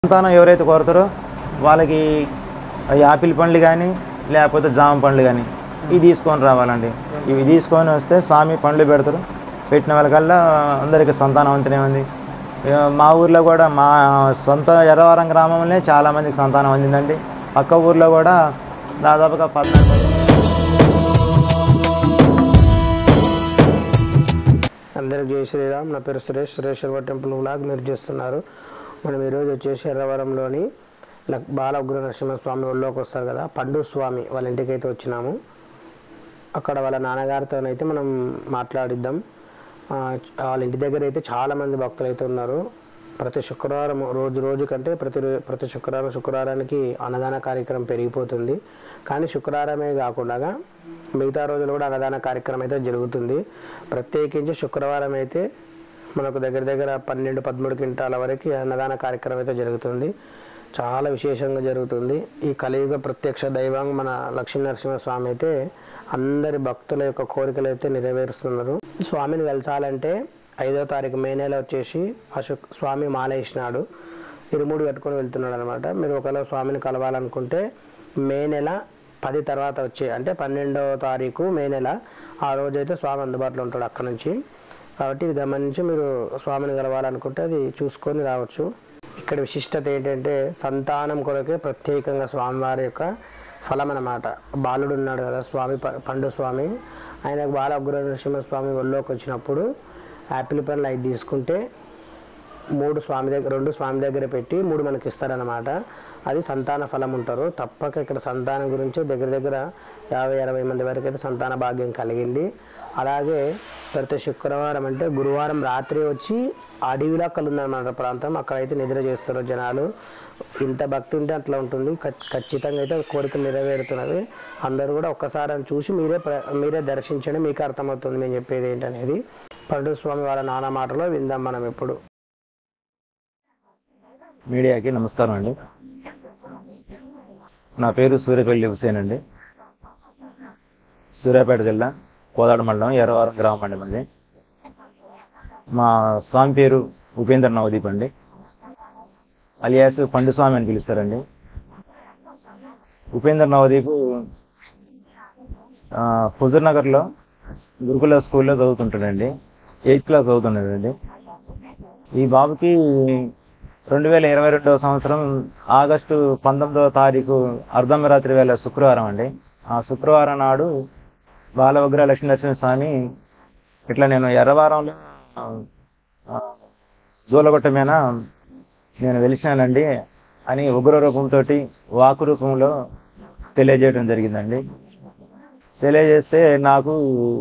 సంతానం ఎవరైతే కోరుతారో వాళ్ళకి యాపిల్ పండ్లు కానీ లేకపోతే జామ పండ్లు కానీ ఇవి తీసుకొని రావాలండి ఇవి తీసుకొని వస్తే స్వామి పండ్లు పెడతారు పెట్టిన వాళ్ళకల్లా అందరికీ సంతానవంతనే ఉంది ఇక మా ఊర్లో కూడా మా సొంత ఎర్రవరం గ్రామంలోనే చాలామందికి సంతానం అందిందండి పక్క ఊర్లో కూడా దాదాపుగా పద్నాలుగు అందరికి జై శ్రీరామ్ నా పేరు సురేష్ సురేశ్వర టెంపుల్ వ్లాగ్ మీరు చేస్తున్నారు మనం ఈరోజు వచ్చేసి ఎర్రవరంలోని లక్- బాల ఉగ్ర నరసింహస్వామి ఒళ్ళోకి వస్తారు కదా పండు స్వామి వాళ్ళ ఇంటికి అయితే వచ్చినాము అక్కడ వాళ్ళ నాన్నగారితోనైతే మనం మాట్లాడిద్దాం ఆ, చ- వాళ్ళ ఇంటి దగ్గర అయితే చాలా మంది భక్తులు అయితే ఉన్నారు ప్రతి శుక్రవారం రోజు రోజు కంటే ప్రతి రో- ప్రతి శుక్రవారం శుక్రవారానికి అన్నదాన కార్యక్రమం పెరిగిపోతుంది కానీ శుక్రవారమే కాకుండా మిగతా రోజులు కూడా అన్నదాన కార్యక్రమం అయితే జరుగుతుంది ప్రత్యేకించి శుక్రవారం అయితే మనకు దగ్గర దగ్గర పన్నెండు పదమూడు క్వింటాల వరకు అన్నదాన కార్యక్రమం అయితే జరుగుతుంది చాలా విశేషంగా జరుగుతుంది ఈ కలియుగ ప్రత్యక్ష దైవం మన లక్ష్మీ నరసింహస్వామి అయితే అందరి భక్తుల యొక్క కోరికలు అయితే నెరవేరుస్తున్నారు స్వామిని వెలసాలంటే ఐదో తారీఖు మే నెల వచ్చేసి అశోక్ స్వామి మాల వేసినాడు ఇరుముడు కట్టుకొని వెళ్తున్నాడు అనమాట మీరు ఒకవేళ స్వామిని కలవాలనుకుంటే మే నెల పది తర్వాత వచ్చే అంటే పన్నెండవ తారీఖు మే నెల ఆ రోజైతే స్వామి అందుబాటులో ఉంటాడు అక్కడ నుంచి కాబట్టి ఇది గమనించి మీరు స్వామిని కలవాలనుకుంటే అది చూసుకొని రావచ్చు ఇక్కడ విశిష్టత ఏంటంటే సంతానం కొరకే ప్రత్యేకంగా స్వామివారి యొక్క ఫలం అన్నమాట బాలుడు ఉన్నాడు కదా స్వామి ప- పండు స్వామి ఆయనకు బాల ఉగ్ర నరసింహస్వామి ఒళ్ళోకి వచ్చినప్పుడు యాపిల్ పండ్లు ఐదు తీసుకుంటే మూడు స్వామి దగ్గర రెండు స్వామి దగ్గర పెట్టి మూడు మనకి ఇస్తారనమాట అది సంతాన ఫలం ఉంటారు తప్పక ఇక్కడ సంతానం గురించి దగ్గర దగ్గర యాభై అరవై మంది వరకు అయితే సంతాన భాగ్యం కలిగింది అలాగే ప్రతి శుక్రవారం అంటే గురువారం రాత్రి వచ్చి అడవిలో ఉందన్నమాట ప్రాంతం అక్కడైతే నిద్ర చేస్తారు జనాలు ఇంత భక్తి ఉంటే అట్లా ఉంటుంది ఖచ్- ఖచ్చితంగా అయితే కోరికలు నెరవేరుతున్నవి అందరూ కూడా ఒక్కసారి అని చూసి మీరే ప్ర- మీరే దర్శించండి మీకు అర్థమవుతుంది మేము చెప్పేది ఏంటనేది పండు స్వామి వాళ్ళ నాన్న మాటలో విందాం మనం ఇప్పుడు మీడియాకి నమస్కారం అండి నా పేరు సూర్యపల్లి హుసేన్ అండి సూర్యాపేట జిల్లా కోదాడ మండలం ఎర్రవరం గ్రామం అండి మంది మా స్వామి పేరు ఉపేంద్ర నవదీప్ అండి అలియాస్ పండు స్వామి అని పిలుస్తారండి ఉపేంద్ర నవదీప్ ఆ, హుజూర్ నగర్లో గురుకుల స్కూల్లో చదువుతుంటాడండి ఎయిత్ క్లాస్ చదువుతున్నాడండి ఈ బాబుకి రెండు వేల ఇరవై రెండవ సంవత్సరం ఆగస్టు పంతొమ్మిదవ తారీఖు అర్ధమరాత్రి వేళ శుక్రవారం అండి ఆ శుక్రవారం నాడు బాలవగ్ర లక్ష్మీనరసింహ స్వామి ఇట్లా నేను ఎర్రవారంలో ఆ, జూలగొట్ట మీద నేను వెలిసినానండి అని ఉగ్ర రూపంతో వాకు రూపంలో తెలియజేయడం జరిగిందండి తెలియజేస్తే నాకు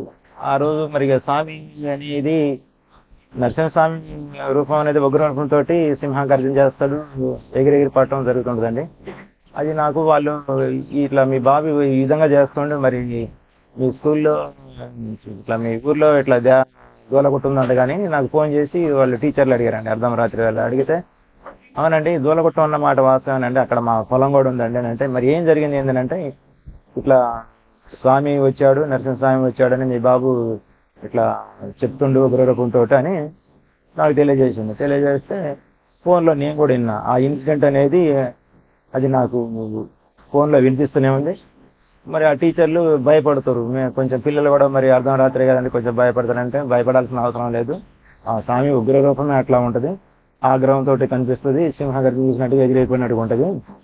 ఆ రోజు మరి ఇక స్వామి అనేది నరసింహస్వామి రూపం అనేది ఉగ్ర రూపంతో సింహం గర్జన చేస్తాడు ఎగిరెగిరి పట్టడం జరుగుతుంటుందండి అది నాకు వాళ్ళు ఇట్లా మీ బాబు ఈ విధంగా చేస్తుండే మరి మీ స్కూల్లో ఇట్లా మీ ఊర్లో ఇట్లా దే దూలగుట్టుందంట కానీ నాకు ఫోన్ చేసి వాళ్ళు టీచర్లు అడిగారండి అర్ధం రాత్రి వాళ్ళు అడిగితే అవునండి దూలగుట్టం అన్న మాట వాస్తవేనండి అక్కడ మా పొలం కూడా ఉందండి అని అంటే మరి ఏం జరిగింది ఏంటంటే ఇట్లా స్వామి వచ్చాడు నరసింహస్వామి వచ్చాడని మీ బాబు ఇట్లా చెప్తుండు ఉగ్రరూపంతో అని నాకు తెలియజేసింది తెలియజేస్తే ఫోన్లో నేను కూడా విన్నా ఆ ఇన్సిడెంట్ అనేది అది నాకు ఫోన్లో వినిపిస్తూనే ఉంది మరి ఆ టీచర్లు భయపడతారు మే- కొంచెం పిల్లలు కూడా మరి అర్ధం రాత్రి కదండి కొంచెం భయపడతారంటే భయపడాల్సిన అవసరం లేదు ఆ స్వామి ఉగ్ర రూపమే అట్లా ఉంటుంది ఆగ్రహంతో కనిపిస్తుంది సింహగర్భం చూసినట్టుగా ఎగిరైపోయినట్టుగా ఉంటుంది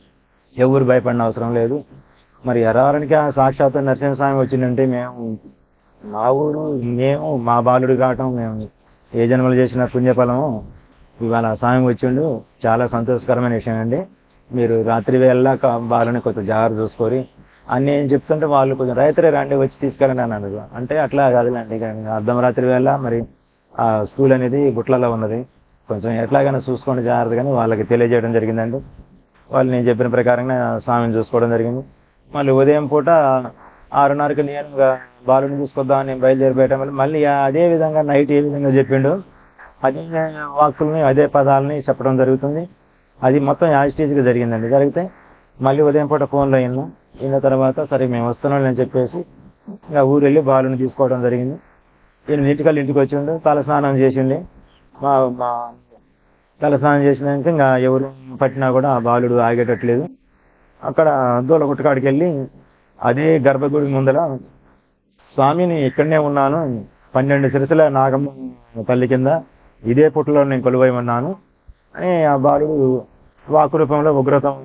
ఎవరు భయపడిన అవసరం లేదు మరి ఎరారానికి ఆ సాక్షాత్ నరసింహస్వామి వచ్చిందంటే మేము మా ఊరు మేము మా బాలుడు కావటం మేము ఏ జన్మలు చేసిన పుణ్యఫలము ఇవాళ స్వామి వచ్చిండు చాలా సంతోషకరమైన విషయం అండి మీరు రాత్రి వేళ బాలుని కొంచెం జాగ్రత్త చూసుకొని అన్ని ఏం చెప్తుంటే వాళ్ళు కొంచెం రైతులే రండి వచ్చి తీసుకెళ్ళండి అని అన్నారు అంటే అట్లా కాదులేండి ఇక అర్ధం రాత్రి వేళ మరి ఆ స్కూల్ అనేది గుట్లలో ఉన్నది కొంచెం ఎట్లాగైనా చూసుకోండి జాగ్రత్తగానే వాళ్ళకి తెలియజేయడం జరిగిందండి వాళ్ళు నేను చెప్పిన ప్రకారంగా స్వామిని చూసుకోవడం జరిగింది మళ్ళీ ఉదయం పూట ఆరున్నరకి నేను ఇంకా బాలుని తీసుకొద్దామని బయలుదేరిపోయటం వల్ల మళ్ళీ అదే విధంగా నైట్ ఏ విధంగా చెప్పిండు అదే వాక్కుల్ని అదే పదాలని చెప్పడం జరుగుతుంది అది మొత్తం యాజిటీజ్గా జరిగిందండి జరిగితే మళ్ళీ ఉదయం పూట ఫోన్లో విన్నా విన్న తర్వాత సరే మేము వస్తున్నాం అని చెప్పేసి ఇంకా ఊరు వెళ్ళి బాలుని తీసుకోవడం జరిగింది ఎనిమిదింటికల్లా ఇంటికి వచ్చిండు తల స్నానం చేసిండి మా మా తలస్నానం చేసినాక ఇంకా ఎవరు పట్టినా కూడా ఆ బాలుడు ఆగేటట్లేదు అక్కడ దూల గుట్టకాడికి వెళ్ళి అదే గర్భగుడి ముందర స్వామిని ఇక్కడనే ఉన్నాను పన్నెండు సిరసల నాగమ్మ తల్లి కింద ఇదే పుట్టలో నేను కొలువై ఉన్నాను అని ఆ బాలుడు వాకు రూపంలో ఉగ్రతం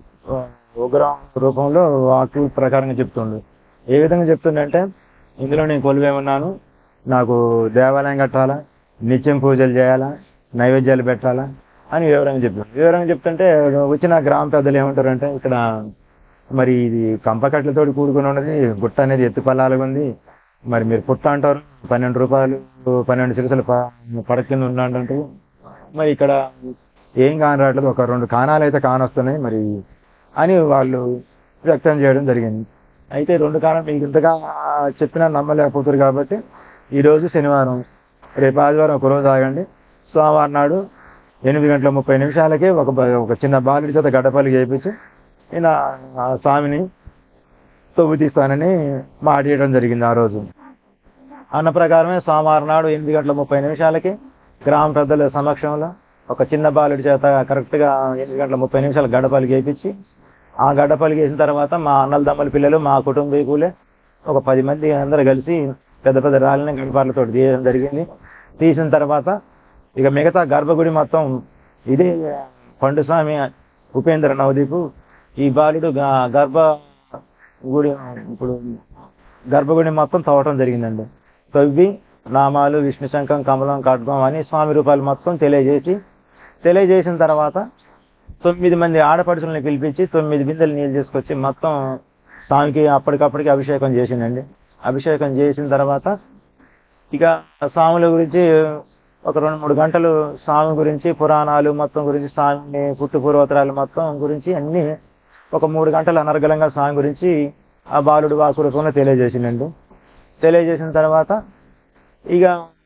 ఉగ్ర రూపంలో వాకు ప్రకారంగా చెప్తుండు ఏ విధంగా చెప్తుండంటే ఇందులో నేను కొలువై ఉన్నాను నాకు దేవాలయం కట్టాలా నిత్యం పూజలు చేయాలా నైవేద్యాలు పెట్టాలా అని వివరంగా చెప్తాను వివరంగా చెప్తుంటే వచ్చిన గ్రామ పెద్దలు ఏమంటారంటే ఇక్కడ మరి ఇది కంపకట్లతో కూడుకుని ఉన్నది గుట్ట అనేది ఎత్తు పల్లాలుగా ఉంది మరి మీరు పుట్ట అంటారు పన్నెండు రూపాయలు పన్నెండు సిరసలు పడక కింద ఉన్నాడంటారు మరి ఇక్కడ ఏం కాని రావట్లేదు ఒక రెండు కాణాలు అయితే కానొస్తున్నాయి మరి అని వాళ్ళు వ్యక్తం చేయడం జరిగింది అయితే రెండు కాలం మీకు ఇంతగా చెప్పినా నమ్మలేకపోతారు కాబట్టి ఈరోజు శనివారం రేపు ఆదివారం ఒక రోజు ఆగండి సోమవారం నాడు ఎనిమిది గంటల ముప్పై నిమిషాలకే ఒక బ- ఒక చిన్న బాలుడి చేత గడ్డపల్లి చేయించి నేను ఆ స్వామిని తవ్వు తీస్తానని మాట్లాడడం జరిగింది ఆ రోజు అన్న ప్రకారమే సోమవారం నాడు ఎనిమిది గంటల ముప్పై నిమిషాలకి గ్రామ పెద్దల సమక్షంలో ఒక చిన్న బాలుడి చేత కరెక్ట్గా ఎనిమిది గంటల ముప్పై నిమిషాలు గడ్డపల్లి చేయించి ఆ గడ్డపల్లి చేసిన తర్వాత మా అన్నల దమ్మల పిల్లలు మా కుటుంబీకులే ఒక పది మంది అందరూ కలిసి పెద్ద పెద్ద రాళ్ళని గడపాలతో తీయడం జరిగింది తీసిన తర్వాత ఇక మిగతా గర్భగుడి మొత్తం ఇదే పండుస్వామి ఉపేంద్ర నవదీపు ఈ బాలుడు గ- గర్భ గుడి ఇప్పుడు గర్భగుడి మొత్తం తవ్వటం జరిగిందండి తవ్వి నామాలు విష్ణు శంఖం కమలం ఖడ్గం అని స్వామి రూపాయలు మొత్తం తెలియజేసి తెలియజేసిన తర్వాత తొమ్మిది మంది ఆడపడుచుల్ని పిలిపించి తొమ్మిది బిందెలు నీళ్ళు తీసుకొచ్చి మొత్తం స్వామికి అప్పటికప్పటికి అభిషేకం చేసిండండి అభిషేకం చేసిన తర్వాత ఇక స్వాముల గురించి ఒక రెండు మూడు గంటలు స్వామి గురించి పురాణాలు మొత్తం గురించి స్వామి పుట్టు పూర్వోత్తరాలు మొత్తం గురించి అన్ని ఒక మూడు గంటలు అనర్గళంగా స్వామి గురించి ఆ బాలుడు వాకు రూపంలో తెలియజేసిండండి తెలియజేసిన తర్వాత ఇక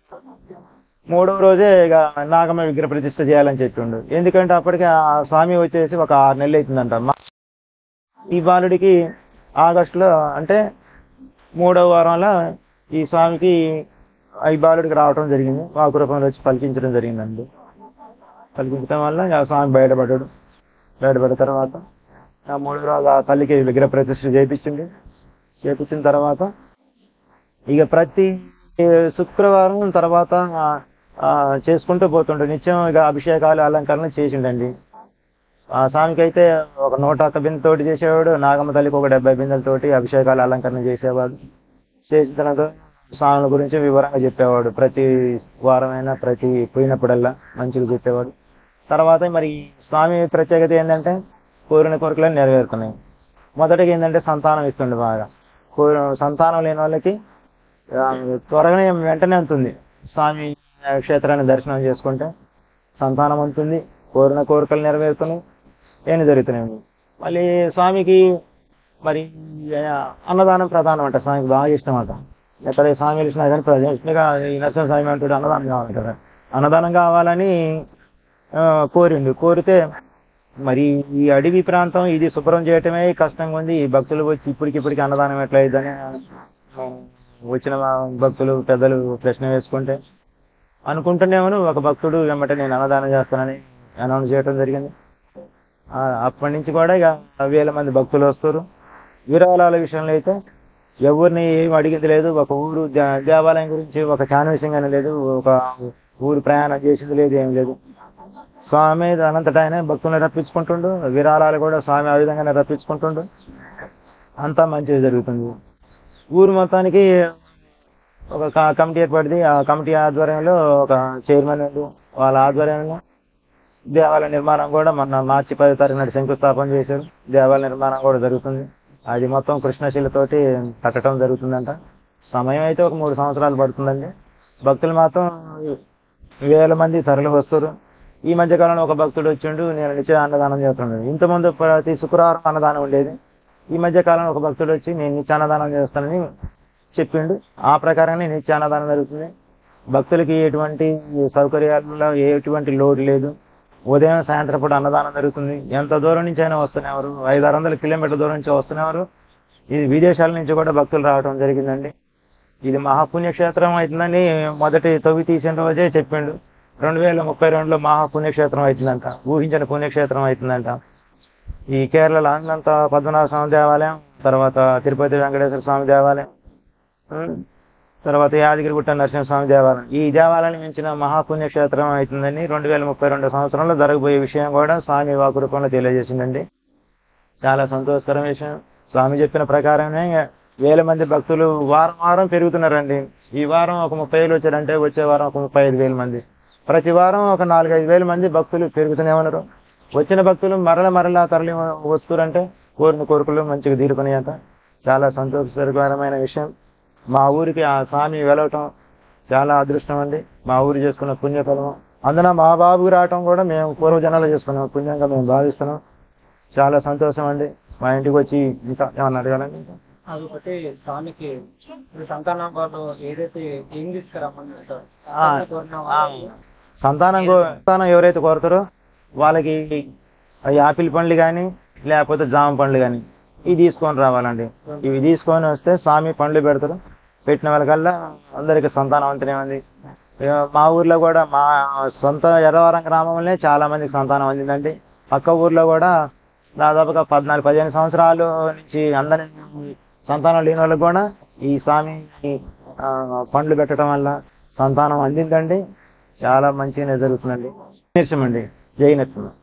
మూడవ రోజే ఇక నాగమ్మ విగ్రహ ప్రతిష్ఠ చేయాలని చెప్పిండు ఎందుకంటే అప్పటికి ఆ స్వామి వచ్చేసి ఒక ఆరు నెలలు అవుతుందంట మా- ఈ బాలుడికి ఆగస్టులో అంటే మూడవ వారంలో ఈ స్వామికి ఈ బాలుడికి రావటం జరిగింది వాకు రూపంలో వచ్చి పలికించడం జరిగిందండి పలికించడం వల్ల ఇక ఆ స్వామి బయటపడ్డాడు బయటపడిన తర్వాత ఆ మూడు రోజులు ఆ తల్లికి విగ్రహ ప్రతిష్ఠ చేయించింది చేయించిన తర్వాత ఇక ప్రతి శుక్రవారం తర్వాత ఆ, ఆ, చేసుకుంటూ పోతుండే నిత్యం ఇక అభిషేకాలు అలంకరణలు చేసిండండి ఆ స్వామికి అయితే ఒక నూట ఒక్క బిందెతోటి చేసేవాడు నాగమ్మ తల్లికి ఒక డెబ్బై బిందెలతోటి అభిషేకాలు అలంకరణ చేసేవాడు చేసిన తర్వాత స్వాముల గురించి వివరంగా చెప్పేవాడు ప్రతి వారమైనా ప్రతి పోయినప్పుడల్లా మంచిగా చెప్పేవాడు తర్వాత మరి ఈ స్వామి ప్రత్యేకత ఏంటంటే కోరిన కోరికలను నెరవేరుతున్నాయి మొదటిగా ఏంటంటే సంతానం ఇస్తుండే బాగా కోరి సంతానం లేని వాళ్ళకి ఆ, త్వరగానే వెంటనే ఉంటుంది స్వామి క్షేత్రాన్ని దర్శనం చేసుకుంటే సంతానం ఉంటుంది కోరిన కోరికలు నెరవేరుతున్నాయి ఏమి జరుగుతున్నాయి మళ్ళీ స్వామికి మరి ఆ, అన్నదానం ప్రధానం అంట స్వామికి బాగా ఇష్టం అంట ఎక్కడ ఈ స్వామి వెళ్ళినా కానీ ప్రజెంట్గా ఈ నరసింహ స్వామి అంటాడు అన్నదానం కావాలంటారు అన్నదానం కావాలని ఆ, కోరిండు కోరితే మరి ఈ అడవి ప్రాంతం ఇది శుభ్రం చేయటమే కష్టంగా ఉంది ఈ భక్తులు వచ్చి ఇప్పటికిప్పటికి అన్నదానం ఎట్లా అయిందని వచ్చిన భక్తులు పెద్దలు ప్రశ్న వేసుకుంటే అనుకుంటున్నామని ఒక భక్తుడు వెంబట నేను అన్నదానం చేస్తానని అనౌన్స్ చేయడం జరిగింది ఆ, అప్పటి నుంచి కూడా ఇక వేల మంది భక్తులు వస్తారు విరాళాల విషయంలో అయితే ఎవరిని ఏం అడిగింది లేదు ఒక ఊరు దే- దేవాలయం గురించి ఒక కాన్వసింగ్ అని లేదు ఒక ఊరు ప్రయాణం చేసింది లేదు ఏం లేదు స్వామి అనంతట ఆయన భక్తులను రప్పించుకుంటుండు విరాళాలు కూడా స్వామి ఆ విధంగానే రప్పించుకుంటుండు అంతా మంచిగా జరుగుతుంది ఊరు మొత్తానికి ఒక క- కమిటీ ఏర్పడింది ఆ కమిటీ ఆధ్వర్యంలో ఒక చైర్మన్ ఉండు. వాళ్ళ ఆధ్వర్యంలో దేవాలయ నిర్మాణం కూడా మొన్న మార్చి పదో తారీఖు నాడు శంకుస్థాపన చేశారు దేవాలయ నిర్మాణం కూడా జరుగుతుంది అది మొత్తం కృష్ణశిలతోటి కట్టడం జరుగుతుందంట సమయం అయితే ఒక మూడు సంవత్సరాలు పడుతుందండి భక్తులు మాత్రం వేల మంది తరలి వస్తారు ఈ మధ్య కాలంలో ఒక భక్తుడు వచ్చిండు నేను నిత్య అన్నదానం చేస్తున్నాడు ఇంతకుముందు ప్రతి శుక్రవారం అన్నదానం ఉండేది ఈ మధ్య కాలంలో ఒక భక్తుడు వచ్చి నేను నిత్య అన్నదానం చేస్తానని చెప్పిండు ఆ ప్రకారంగానే నిత్య అన్నదానం జరుగుతుంది భక్తులకి ఎటువంటి సౌకర్యాలలో ఎటువంటి లోటు లేదు ఉదయం సాయంత్రం పూట అన్నదానం జరుగుతుంది ఎంత దూరం నుంచి అయినా వస్తున్నవారు ఐదు ఆరు వందల కిలోమీటర్ల దూరం నుంచి వస్తున్నవారు ఇది విదేశాల నుంచి కూడా భక్తులు రావడం జరిగిందండి ఇది మహాపుణ్యక్షేత్రం అవుతుందని మొదటి తవ్వి తీసిన రోజే చెప్పిండు రెండు వేల ముప్పై రెండులో మహా పుణ్యక్షేత్రం అవుతుందంట ఊహించిన పుణ్యక్షేత్రం అవుతుందంట ఈ కేరళలో అనంత పద్మనాభ స్వామి దేవాలయం తర్వాత తిరుపతి వెంకటేశ్వర స్వామి దేవాలయం ఉం, తర్వాత యాదగిరిగుట్ట నరసింహస్వామి దేవాలయం ఈ దేవాలయాన్ని మించిన మహాపుణ్యక్షేత్రం అవుతుందని రెండు వేల ముప్పై రెండు సంవత్సరంలో జరగబోయే విషయం కూడా స్వామి వాకు రూపంలో తెలియజేసిందండి చాలా సంతోషకరం విషయం స్వామి చెప్పిన ప్రకారమే వేల మంది భక్తులు వారం వారం పెరుగుతున్నారండి ఈ వారం ఒక ముప్పై వేలు వచ్చారంటే వచ్చే వారం ఒక ముప్పై ఐదు వేల మంది ప్రతి వారం ఒక నాలుగైదు వేల మంది భక్తులు పెరుగుతూనే ఉన్నారు వచ్చిన భక్తులు మరల మరలా తరలి వస్తురంటే కోరిన కోరికలు మంచిగా తీరుకునేంత చాలా సంతోషకరమైన విషయం మా ఊరికి ఆ స్వామి వెలవటం చాలా అదృష్టం అండి మా ఊరు చేసుకున్న పుణ్యఫలం అందున మా బాబుకి రావటం కూడా మేము పూర్వజనాలు చేసుకున్నాం పుణ్యంగా మేము భావిస్తున్నాం చాలా సంతోషం అండి మా ఇంటికి వచ్చి ఇంకా ఏమన్నా అడగాలండి ఇంకా? అదొకటి స్వామికి ఇప్పుడు సంతానం వాళ్ళు ఏదైతే ఏం తీసుకురమ్మన్నారు సార్ ఆ, కోరిన ఆ, వాళ్ళు సంతానం కో- సంతానం ఎవరైతే కోరుతారో వాళ్ళకి ఈ యాపిల్ పండ్లు కానీ లేకపోతే జామ పండ్లు కానీ ఇవి తీసుకొని రావాలండి ఇవి తీసుకొని వస్తే స్వామి పండ్లు పెడతారు పెట్టిన వాళ్ళకల్లా అందరికి సంతానవంతనే ఉంది ఇక మా ఊర్లో కూడా మా సొంత ఎర్రవరం గ్రామంలో చాలా మందికి సంతానం అందిందండి పక్క ఊర్లో కూడా దాదాపుగా పద్నాలుగు పదిహేను సంవత్సరాలు నుంచి అందరి సంతానం లేని వాళ్ళకి కూడా ఈ స్వామి ఆ, పండ్లు పెట్టడం వల్ల సంతానం అందిందండి చాలా మంచిగానే జరుగుతుందండి నరసింహండి జై నరసింహ